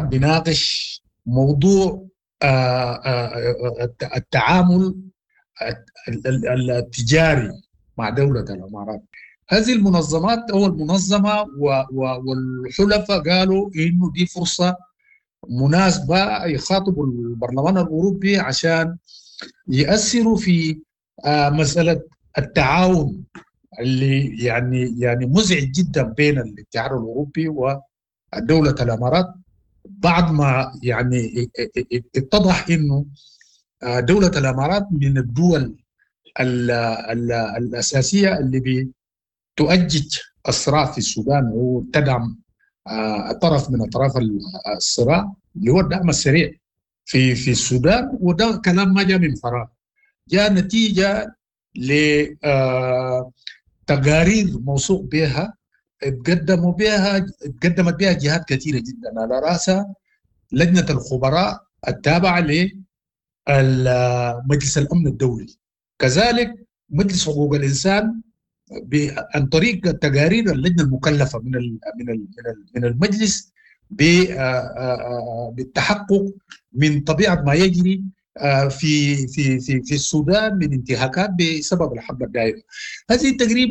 كان بيناقش موضوع التعامل التجاري مع دولة الإمارات هذه المنظمات أول منظمة والحلفاء قالوا إنه دي فرصة مناسبة يخاطبوا البرلمان الأوروبي عشان يأثروا في مسألة التعاون اللي يعني يعني مزعج جدا بين الاتحاد الأوروبي ودولة الإمارات بعد ما يعني اتضح إنه دولة الإمارات من الدول ال ال الأساسية اللي بتؤجج الصراع في السودان وتدعم طرف من أطراف الصراع اللي هو الدعم السريع في في السودان وده كلام ما جاء من فراغ جاء نتيجة لتقارير موثوق بها تقدموا بها تقدمت بها جهات كثيرة جدا على رأسها لجنة الخبراء التابعة لمجلس الأمن الدولي كذلك مجلس حقوق الإنسان عن طريق تقارير اللجنه المكلفه من من من المجلس بالتحقق من طبيعه ما يجري في في في في السودان من انتهاكات بسبب الحرب الدائره. هذه تقريبا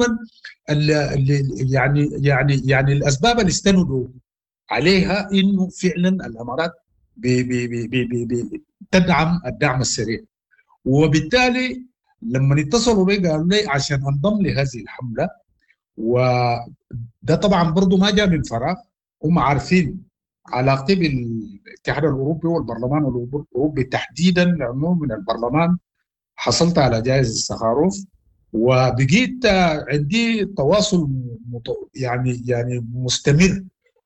يعني يعني يعني الاسباب اللي استندوا عليها انه فعلا الامارات تدعم الدعم السريع وبالتالي لما اتصلوا بي قالوا لي عشان انضم لهذه الحمله وده طبعا برضه ما جاء من فراغ هم عارفين علاقتي بالاتحاد الاوروبي والبرلمان الاوروبي تحديدا لانه من البرلمان حصلت على جائزه سخاروف وبقيت عندي تواصل يعني يعني مستمر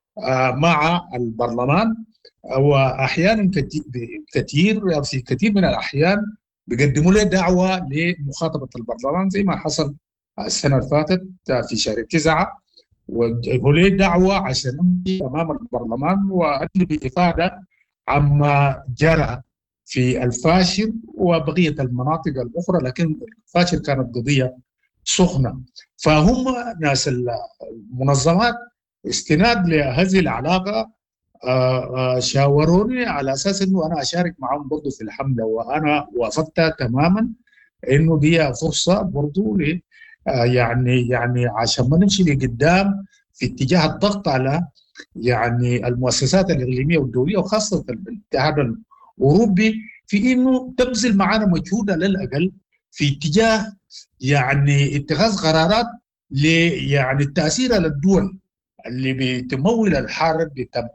مع البرلمان واحيانا كثير في كثير من الاحيان بيقدموا لي دعوه لمخاطبه البرلمان زي ما حصل السنه اللي فاتت في شهر تسعه وجابوا لي دعوه عشان امشي امام البرلمان وادلي بافاده عما جرى في الفاشر وبقيه المناطق الاخرى لكن الفاشر كانت قضيه سخنه فهم ناس المنظمات استناد لهذه العلاقه شاوروني على اساس انه انا اشارك معهم برضه في الحمله وانا وافقت تماما انه دي فرصه برضه ل يعني يعني عشان ما نمشي لقدام في اتجاه الضغط على يعني المؤسسات الاقليميه والدوليه وخاصه الاتحاد الاوروبي في انه تبذل معنا مجهود على الاقل في اتجاه يعني اتخاذ قرارات ل يعني التاثير على الدول اللي بتمول الحرب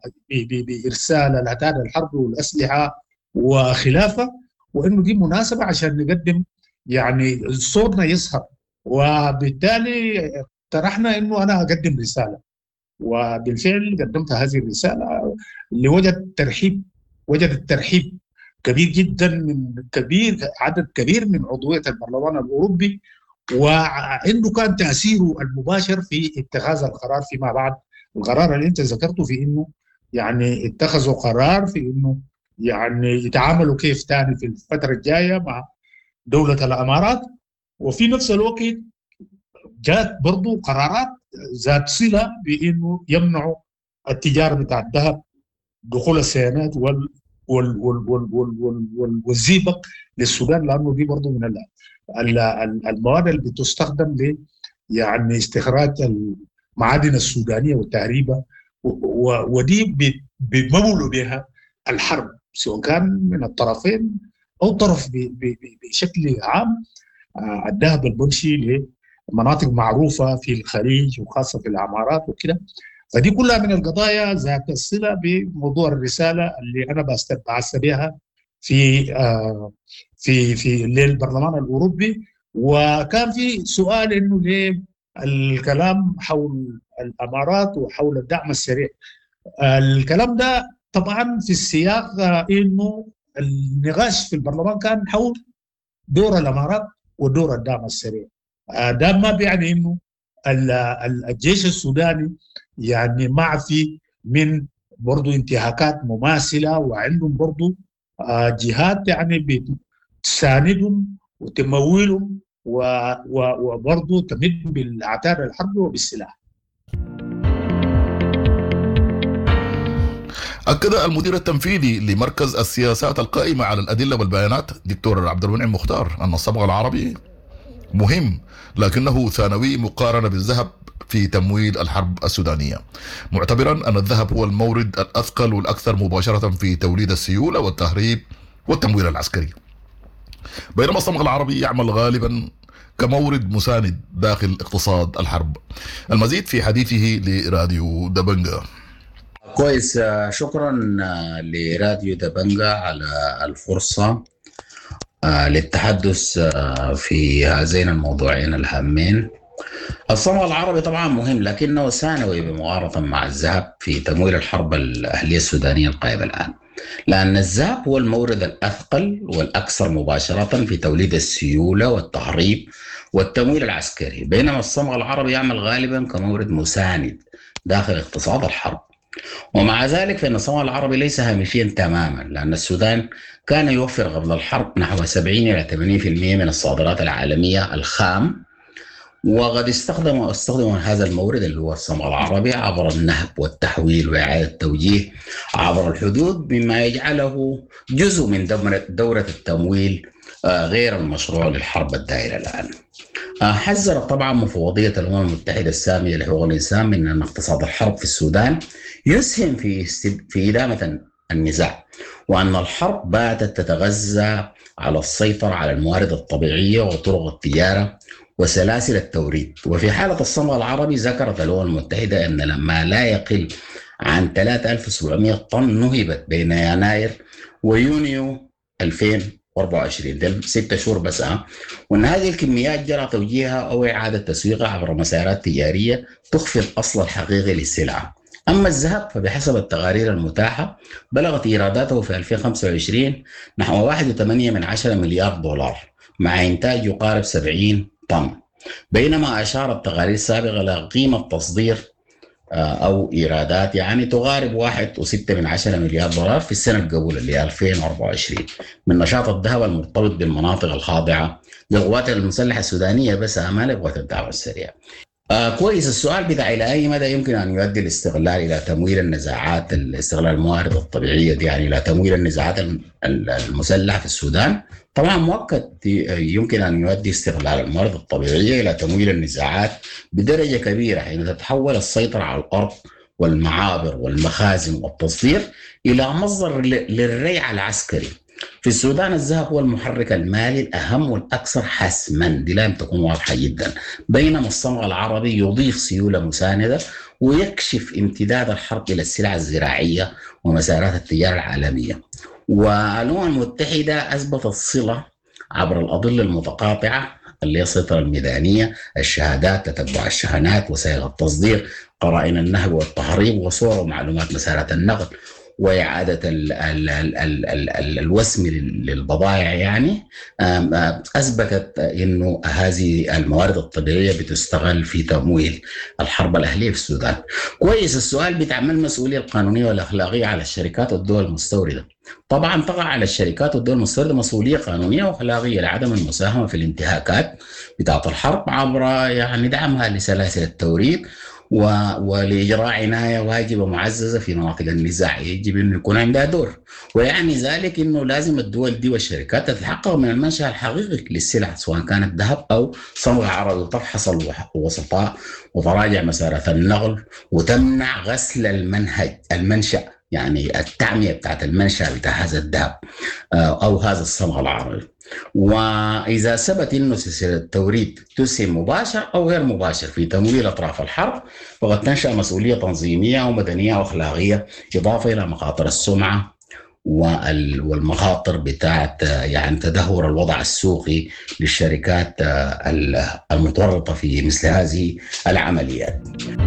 بارسال العتاد الحرب والاسلحه وخلافه وانه دي مناسبه عشان نقدم يعني صوتنا يظهر وبالتالي اقترحنا انه انا اقدم رساله وبالفعل قدمت هذه الرساله اللي وجد ترحيب وجدت ترحيب كبير جدا من كبير عدد كبير من عضويه البرلمان الاوروبي وعنده كان تاثيره المباشر في اتخاذ القرار فيما بعد القرار اللي انت ذكرته في انه يعني اتخذوا قرار في انه يعني يتعاملوا كيف ثاني في الفتره الجايه مع دوله الامارات وفي نفس الوقت جات برضو قرارات ذات صله بانه يمنعوا التجاره بتاع الذهب دخول السيانات وال وال وال وال وال وال والزيبق للسودان لانه دي برضه من المواد اللي بتستخدم ل يعني استخراج المعادن السودانيه والتهريبه ودي بيمولوا بها الحرب سواء كان من الطرفين او طرف بشكل عام الذهب المنشي لمناطق معروفه في الخليج وخاصه في العمارات وكده فدي كلها من القضايا ذات الصله بموضوع الرساله اللي انا بعث بها في آه في في للبرلمان الاوروبي وكان في سؤال انه ليه الكلام حول الامارات وحول الدعم السريع الكلام ده طبعا في السياق انه النقاش في البرلمان كان حول دور الامارات ودور الدعم السريع ده ما بيعني انه الجيش السوداني يعني معفي من برضو انتهاكات مماثله وعندهم برضو جهات يعني بتساندهم وتمولهم وبرضه تمد بالعتاد الحرب وبالسلاح أكد المدير التنفيذي لمركز السياسات القائمة على الأدلة والبيانات دكتور عبد المنعم مختار أن الصبغة العربي مهم لكنه ثانوي مقارنة بالذهب في تمويل الحرب السودانية معتبرا أن الذهب هو المورد الأثقل والأكثر مباشرة في توليد السيولة والتهريب والتمويل العسكري بينما الصمغ العربي يعمل غالبا كمورد مساند داخل اقتصاد الحرب المزيد في حديثه لراديو دبنجا كويس شكرا لراديو دبنجا على الفرصة للتحدث في هذين الموضوعين الهامين الصمغ العربي طبعا مهم لكنه ثانوي بمقارنة مع الذهب في تمويل الحرب الأهلية السودانية القائمة الآن لأن الذهب هو المورد الأثقل والأكثر مباشرة في توليد السيولة والتهريب والتمويل العسكري بينما الصمغ العربي يعمل غالبا كمورد مساند داخل اقتصاد الحرب ومع ذلك فإن الصمغ العربي ليس هامشيا تماما لأن السودان كان يوفر قبل الحرب نحو 70 إلى 80% من الصادرات العالمية الخام وقد استخدم استخدم هذا المورد اللي هو الصمغ العربي عبر النهب والتحويل واعاده التوجيه عبر الحدود مما يجعله جزء من دوره التمويل غير المشروع للحرب الدائره الان. حذرت طبعا مفوضيه الامم المتحده الساميه لحقوق الانسان من ان اقتصاد الحرب في السودان يسهم في في ادامه النزاع وان الحرب باتت تتغذى على السيطره على الموارد الطبيعيه وطرق التجاره وسلاسل التوريد وفي حالة الصمغ العربي ذكرت الأمم المتحدة أن لما لا يقل عن 3700 طن نهبت بين يناير ويونيو 2024 ده ست شهور بس أه وأن هذه الكميات جرى توجيهها أو إعادة تسويقها عبر مسارات تجارية تخفي الأصل الحقيقي للسلعة أما الذهب فبحسب التقارير المتاحة بلغت إيراداته في 2025 نحو 1.8 من عشرة مليار دولار مع إنتاج يقارب 70 طن بينما أشارت تقارير سابقة إلى قيمة تصدير أو إيرادات يعني تقارب واحد وستة من عشرة مليار دولار في السنة القبول اللي هي 2024 من نشاط الذهب المرتبط بالمناطق الخاضعة للقوات المسلحة السودانية بس أمال قوات الدعوة السريعة آه كويس السؤال بتاع إلى أي مدى يمكن أن يؤدي الاستغلال إلى تمويل النزاعات استغلال الموارد الطبيعية دي يعني إلى تمويل النزاعات المسلحة في السودان طبعا مؤكد يمكن ان يؤدي استغلال الموارد الطبيعيه الى تمويل النزاعات بدرجه كبيره حين تتحول السيطره على الارض والمعابر والمخازن والتصدير الى مصدر للريع العسكري. في السودان الذهب هو المحرك المالي الاهم والاكثر حسما دي لازم تكون واضحه جدا بينما الصمغ العربي يضيف سيوله مسانده ويكشف امتداد الحرب الى السلع الزراعيه ومسارات التجاره العالميه. والامم المتحده اثبتت صله عبر الاضله المتقاطعه اللي هي السيطره الميدانيه، الشهادات، تتبع الشحنات، وسائل التصدير، قرائن النهب والتهريب وصور ومعلومات مسارات النقل، وإعادة ال ال ال ال ال ال الوسم للبضائع يعني أثبتت أنه هذه الموارد الطبيعية بتستغل في تمويل الحرب الأهلية في السودان كويس السؤال بتاع ما المسؤولية القانونية والأخلاقية على الشركات والدول المستوردة طبعا تقع على الشركات والدول المستوردة مسؤولية قانونية وأخلاقية لعدم المساهمة في الانتهاكات بتاعة الحرب عبر يعني دعمها لسلاسل التوريد و... ولاجراء عنايه واجبه معززه في مناطق النزاع يجب انه يكون عندها دور ويعني ذلك انه لازم الدول دي والشركات تتحقق من المنشا الحقيقي للسلع سواء كانت ذهب او صمغ عربي وتفحص الوسطاء وتراجع مسارات النقل وتمنع غسل المنهج المنشا يعني التعميه بتاعت المنشا بتاع هذا الذهب او هذا الصمغ العربي واذا ثبت انه سلسله التوريد تسهم مباشر او غير مباشر في تمويل اطراف الحرب فقد تنشا مسؤوليه تنظيميه ومدنيه واخلاقيه اضافه الى مخاطر السمعه والمخاطر بتاعت يعني تدهور الوضع السوقي للشركات المتورطه في مثل هذه العمليات.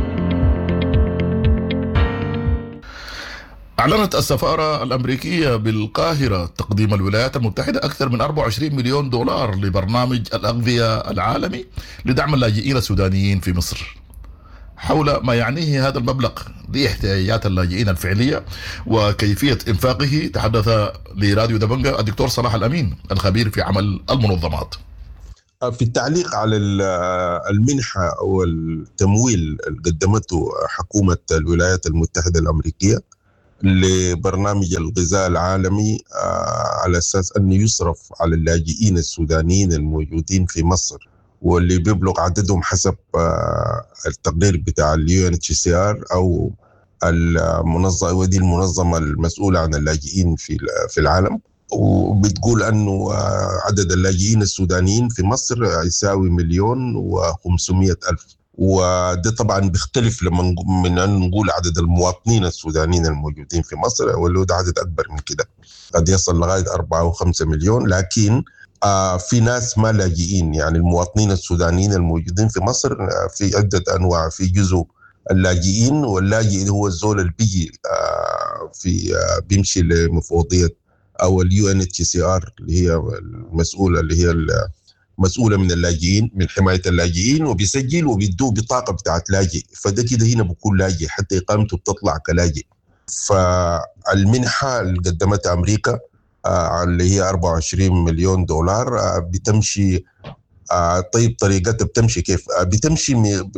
أعلنت السفارة الأمريكية بالقاهرة تقديم الولايات المتحدة أكثر من 24 مليون دولار لبرنامج الأغذية العالمي لدعم اللاجئين السودانيين في مصر حول ما يعنيه هذا المبلغ لاحتياجات اللاجئين الفعلية وكيفية إنفاقه تحدث لراديو دبنجا الدكتور صلاح الأمين الخبير في عمل المنظمات في التعليق على المنحة أو التمويل اللي قدمته حكومة الولايات المتحدة الأمريكية لبرنامج الغذاء العالمي آه، على اساس انه يصرف على اللاجئين السودانيين الموجودين في مصر واللي بيبلغ عددهم حسب آه، التقرير بتاع اليو ان اتش سي ار او المنظمه ودي المنظمه المسؤوله عن اللاجئين في في العالم وبتقول انه آه، عدد اللاجئين السودانيين في مصر يساوي مليون و500 الف وده طبعا بيختلف لما من ان نقول عدد المواطنين السودانيين الموجودين في مصر واللي ده عدد اكبر من كده قد يصل لغايه 4 و5 مليون لكن آه في ناس ما لاجئين يعني المواطنين السودانيين الموجودين في مصر آه في عده انواع في جزء اللاجئين واللاجئ هو الزول اللي بيجي آه في آه بيمشي لمفوضيه او اليو ان اتش سي ار اللي هي المسؤوله اللي هي مسؤوله من اللاجئين من حمايه اللاجئين وبيسجل وبيدوه بطاقه بتاعت لاجئ فده كده هنا بكون لاجئ حتى اقامته بتطلع كلاجئ فالمنحه اللي قدمتها امريكا آه اللي هي 24 مليون دولار آه بتمشي آه طيب طريقتها بتمشي كيف؟ آه بتمشي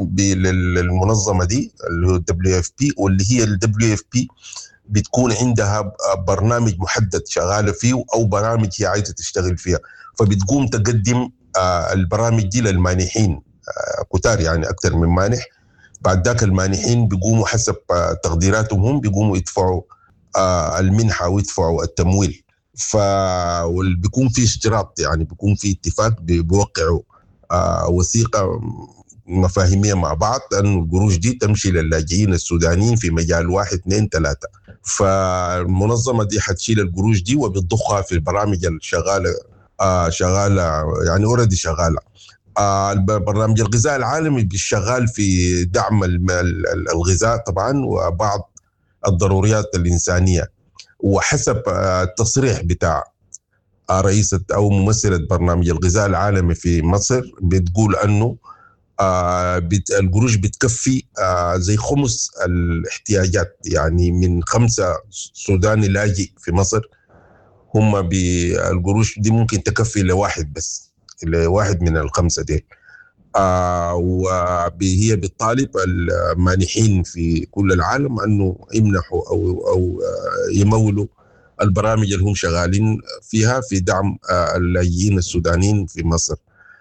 للمنظمه دي اللي هو الدبليو اف بي واللي هي الدبليو اف بي بتكون عندها برنامج محدد شغاله فيه او برامج هي عايزه تشتغل فيها فبتقوم تقدم آه البرامج دي للمانحين آه كتار يعني اكثر من مانح بعد ذاك المانحين بيقوموا حسب آه تقديراتهم هم بيقوموا يدفعوا المنحه ويدفعوا التمويل ف بيكون في اشتراط يعني بيكون في اتفاق بيوقعوا وثيقه مفاهيميه مع بعض ان القروش دي تمشي للاجئين السودانيين في مجال واحد اثنين ثلاثه فالمنظمه دي حتشيل القروش دي وبتضخها في البرامج الشغاله آه شغاله يعني اوريدي شغاله آه برنامج الغذاء العالمي شغال في دعم الغذاء طبعا وبعض الضروريات الانسانيه وحسب آه التصريح بتاع آه رئيسة أو ممثلة برنامج الغذاء العالمي في مصر بتقول أنه آه بت القروش بتكفي آه زي خمس الاحتياجات يعني من خمسة سوداني لاجئ في مصر هم بالقروش دي ممكن تكفي لواحد بس لواحد من الخمسة دي آه وهي بتطالب المانحين في كل العالم انه يمنحوا او او آه يمولوا البرامج اللي هم شغالين فيها في دعم آه اللاجئين السودانيين في مصر.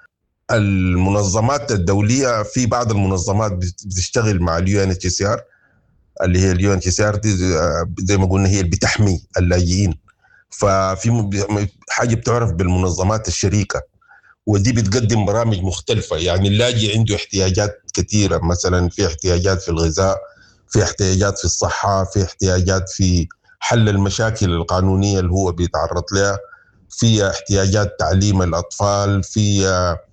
المنظمات الدوليه في بعض المنظمات بتشتغل مع اليو ان اتش سي ار اللي هي اليو ان اتش سي ار دي زي ما قلنا هي اللي بتحمي اللاجئين ففي حاجه بتعرف بالمنظمات الشريكه ودي بتقدم برامج مختلفه يعني اللاجئ عنده احتياجات كثيره مثلا في احتياجات في الغذاء في احتياجات في الصحه في احتياجات في حل المشاكل القانونيه اللي هو بيتعرض لها في احتياجات تعليم الاطفال في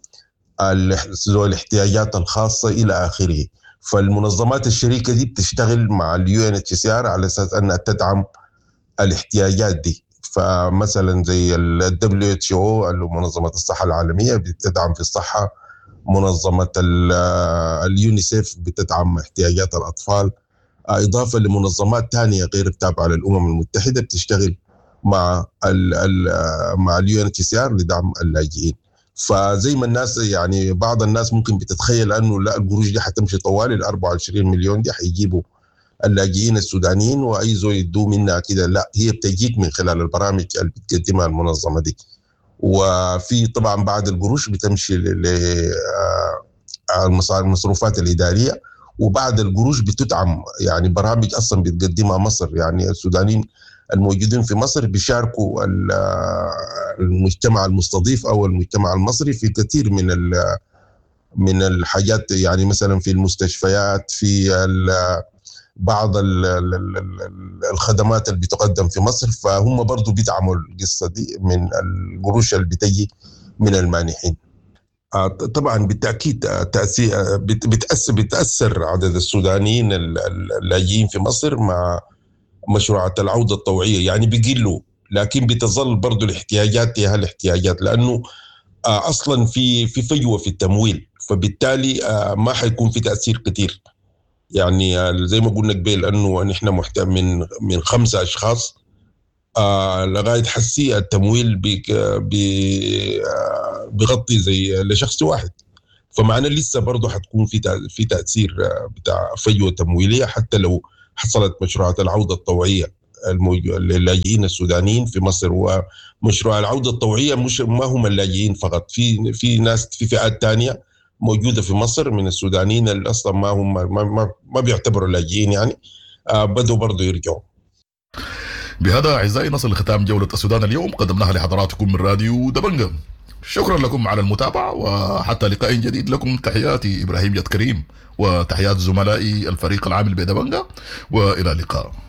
الاحتياجات الخاصه الى اخره فالمنظمات الشريكه دي بتشتغل مع اليو ان اتش سي ار على اساس انها تدعم الاحتياجات دي فمثلا زي الدبليو اتش او منظمه الصحه العالميه بتدعم في الصحه منظمه اليونيسيف بتدعم احتياجات الاطفال اضافه لمنظمات ثانيه غير التابعه للامم المتحده بتشتغل مع ال ال مع اليو ان سي ار لدعم اللاجئين فزي ما الناس يعني بعض الناس ممكن بتتخيل انه لا القروش دي حتمشي طوال ال 24 مليون دي حيجيبوا اللاجئين السودانيين واي زول يدوا منها كده لا هي بتجيك من خلال البرامج اللي بتقدمها المنظمه دي وفي طبعا بعد القروش بتمشي للمصروفات الاداريه وبعد القروش بتدعم يعني برامج اصلا بتقدمها مصر يعني السودانيين الموجودين في مصر بيشاركوا المجتمع المستضيف او المجتمع المصري في كثير من من الحاجات يعني مثلا في المستشفيات في بعض الخدمات اللي بتقدم في مصر فهم برضو بيدعموا القصه دي من القروش اللي بتجي من المانحين طبعا بالتاكيد تاثير بتاثر بتاثر عدد السودانيين اللاجئين في مصر مع مشروعات العوده الطوعيه يعني بيقلوا لكن بتظل برضو الاحتياجات هي الاحتياجات لانه اصلا في في فجوه في التمويل فبالتالي ما حيكون في تاثير كثير يعني زي ما قلنا قبل انه نحن محتاج من من خمسه اشخاص آه لغايه حسي التمويل بي بي آه بيغطي زي لشخص واحد فمعنى لسه برضه حتكون في في تاثير بتاع فجوه تمويليه حتى لو حصلت مشروعات العوده الطوعيه للاجئين السودانيين في مصر ومشروع العوده الطوعيه مش ما هم اللاجئين فقط في في ناس في فئات ثانيه موجوده في مصر من السودانيين اللي اصلا ما هم ما, ما, ما بيعتبروا لاجئين يعني آه بدوا برضه يرجعوا بهذا اعزائي نصل لختام جوله السودان اليوم قدمناها لحضراتكم من راديو دبنجه شكرا لكم على المتابعه وحتى لقاء جديد لكم تحياتي ابراهيم جد كريم وتحيات زملائي الفريق العامل بدبنجه والى اللقاء